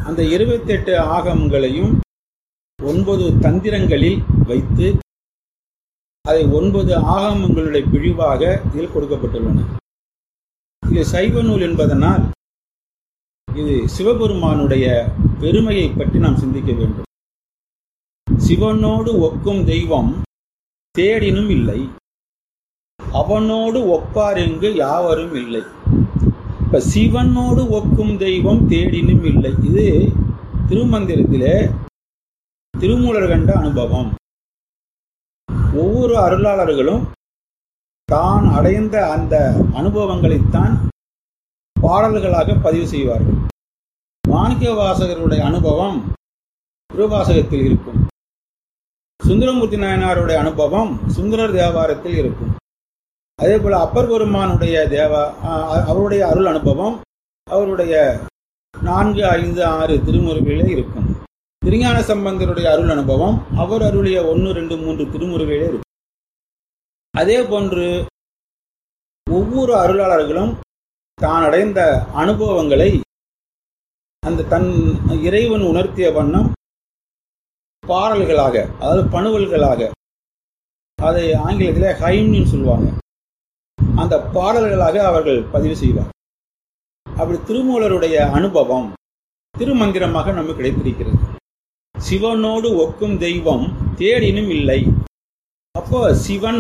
அந்த இருபத்தெட்டு ஆகமங்களையும் ஒன்பது தந்திரங்களில் வைத்து அதை ஒன்பது ஆகமங்களுடைய பிழிவாக இதில் கொடுக்கப்பட்டுள்ளன இது சைவ நூல் என்பதனால் இது சிவபெருமானுடைய பெருமையை பற்றி நாம் சிந்திக்க வேண்டும் சிவனோடு ஒக்கும் தெய்வம் தேடினும் இல்லை அவனோடு ஒப்பாரெங்கு யாவரும் இல்லை இப்ப சிவனோடு ஒக்கும் தெய்வம் தேடினும் இல்லை இது திருமந்திரத்திலே திருமூலர் கண்ட அனுபவம் ஒவ்வொரு அருளாளர்களும் தான் அடைந்த அந்த அனுபவங்களைத்தான் பாடல்களாக பதிவு செய்வார்கள் மாணிக்க வாசகருடைய அனுபவம் திருவாசகத்தில் இருக்கும் சுந்தரமூர்த்தி நாயனாருடைய அனுபவம் சுந்தரர் தேவாரத்தில் இருக்கும் அதே போல அப்பர் பெருமானுடைய தேவா அ- அவருடைய அருள் அனுபவம் அவருடைய நான்கு ஐந்து ஆறு திருமுறைகளிலே இருக்கும் திருஞான சம்பந்தருடைய அருள் அனுபவம் அவர் அருளிய ஒன்று ரெண்டு மூன்று திருமுறைகளிலே இருக்கும் அதே போன்று ஒவ்வொரு அருளாளர்களும் தான் அடைந்த அனுபவங்களை அந்த தன் இறைவன் உணர்த்திய வண்ணம் பாடல்களாக அதாவது பணுவல்களாக அதை ஆங்கிலத்திலே ஹைம்னு சொல்லுவாங்க அந்த பாடல்களாக அவர்கள் பதிவு செய்வார் அப்படி திருமூலருடைய அனுபவம் திருமந்திரமாக நமக்கு கிடைத்திருக்கிறது சிவனோடு ஒக்கும் தெய்வம் தேடினும் இல்லை அப்போ சிவன்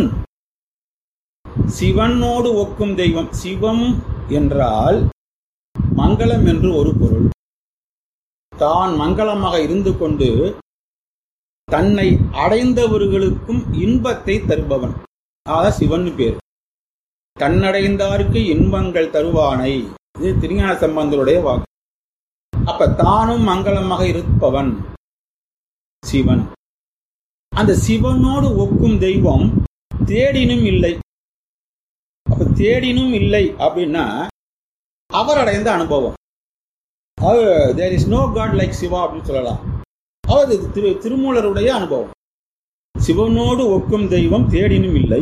சிவனோடு ஒக்கும் தெய்வம் சிவம் என்றால் மங்களம் என்று ஒரு பொருள் தான் மங்களமாக இருந்து கொண்டு தன்னை அடைந்தவர்களுக்கும் இன்பத்தை தருபவன் ஆக சிவன் பேர் தன்னடைந்தார்க்கு இன்பங்கள் தருவானை இது திருஞான சம்பந்தருடைய வாக்கு அப்ப தானும் மங்களமாக இருப்பவன் சிவன் அந்த சிவனோடு ஒக்கும் தெய்வம் தேடினும் இல்லை அப்ப தேடினும் இல்லை அப்படின்னா அவர் அடைந்த அனுபவம் there is no god like Shiva அப்படின்னு சொல்லலாம் அதாவது இது திரு திருமூலருடைய அனுபவம் சிவனோடு ஒக்கும் தெய்வம் தேடினும் இல்லை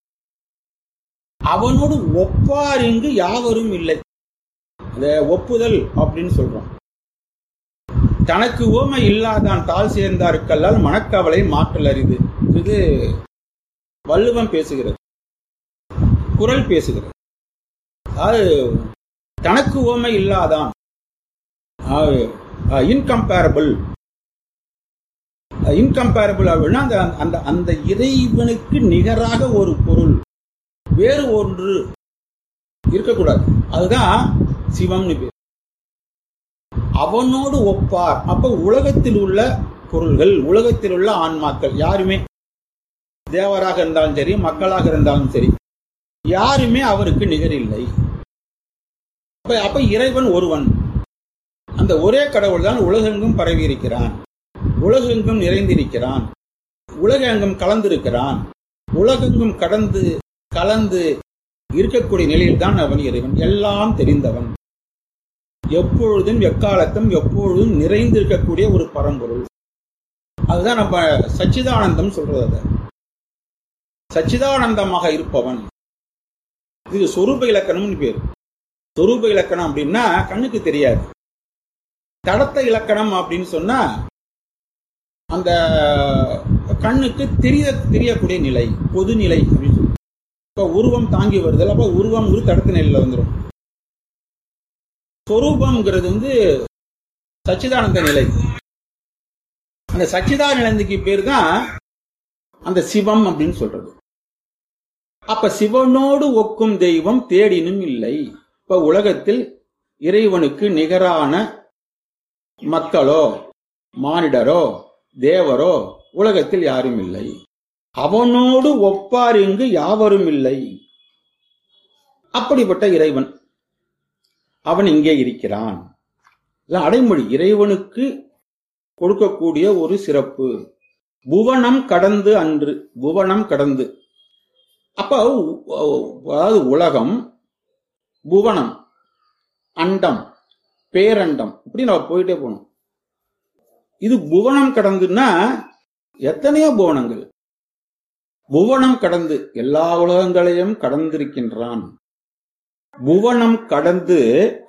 அவனோடு ஒப்பார் இங்கு யாவரும் இல்லை இந்த ஒப்புதல் அப்படின்னு சொல்றோம் தனக்கு ஓமை இல்லாதான் தாழ் சேர்ந்தாருக்கல்லால் மனக்கவலை மாற்றல் அரிது இது வள்ளுவம் பேசுகிறது குரல் பேசுகிறது அது தனக்கு ஓமை இல்லாதான் இன்கம்பேரபிள் இன்கம்பேரபிள் அப்படின்னா அந்த அந்த அந்த இறைவனுக்கு நிகராக ஒரு பொருள் வேறு ஒன்று இருக்கக்கூடாது அதுதான் சிவம்னு பேர் அவனோடு ஒப்பார் அப்ப உலகத்தில் உள்ள பொருள்கள் உலகத்தில் உள்ள ஆன்மாக்கள் யாருமே தேவராக இருந்தாலும் சரி மக்களாக இருந்தாலும் சரி யாருமே அவருக்கு நிகரில்லை அப்ப அப்ப இறைவன் ஒருவன் அந்த ஒரே கடவுள் தான் உலகெங்கும் பரவி இருக்கிறான் உலகெங்கும் நிறைந்திருக்கிறான் உலகெங்கும் கலந்திருக்கிறான் உலகெங்கும் கடந்து கலந்து இருக்கக்கூடிய நிலையில் தான் அவன் இறைவன் எல்லாம் தெரிந்தவன் எப்பொழுதும் எக்காலத்தும் எப்பொழுதும் நிறைந்திருக்கக்கூடிய ஒரு பரம்பொருள் அதுதான் நம்ம சச்சிதானந்தம் சொல்றது அதை சச்சிதானந்தமாக இருப்பவன் இது சொரூப இலக்கணம்னு பேர் சொரூப இலக்கணம் அப்படின்னா கண்ணுக்கு தெரியாது தடத்த இலக்கணம் அப்படின்னு சொன்னா அந்த கண்ணுக்கு தெரிய தெரியக்கூடிய நிலை பொது நிலை அப்படின்னு சொல்லி இப்ப உருவம் தாங்கி வருதல் அப்ப உருவம் ஒரு தடத்த நிலையில வந்துடும் சொரூபம்ங்கிறது வந்து சச்சிதானந்த நிலை அந்த சச்சிதானந்தக்கு பேர் தான் அந்த சிவம் அப்படின்னு சொல்றது அப்ப சிவனோடு ஒக்கும் தெய்வம் தேடினும் இல்லை இப்ப உலகத்தில் இறைவனுக்கு நிகரான மக்களோ மானிடரோ தேவரோ உலகத்தில் யாரும் இல்லை அவனோடு ஒப்பார் இங்கு யாவரும் இல்லை அப்படிப்பட்ட இறைவன் அவன் இங்கே இருக்கிறான் இது அடைமொழி இறைவனுக்கு கொடுக்கக்கூடிய ஒரு சிறப்பு புவனம் கடந்து அன்று புவனம் கடந்து அப்ப அதாவது உலகம் புவனம் அண்டம் பேரண்டம் இப்படி நம்ம போயிட்டே போகணும் இது புவனம் கடந்துன்னா எத்தனையோ புவனங்கள் புவனம் கடந்து எல்லா உலகங்களையும் கடந்திருக்கின்றான் புவனம் கடந்து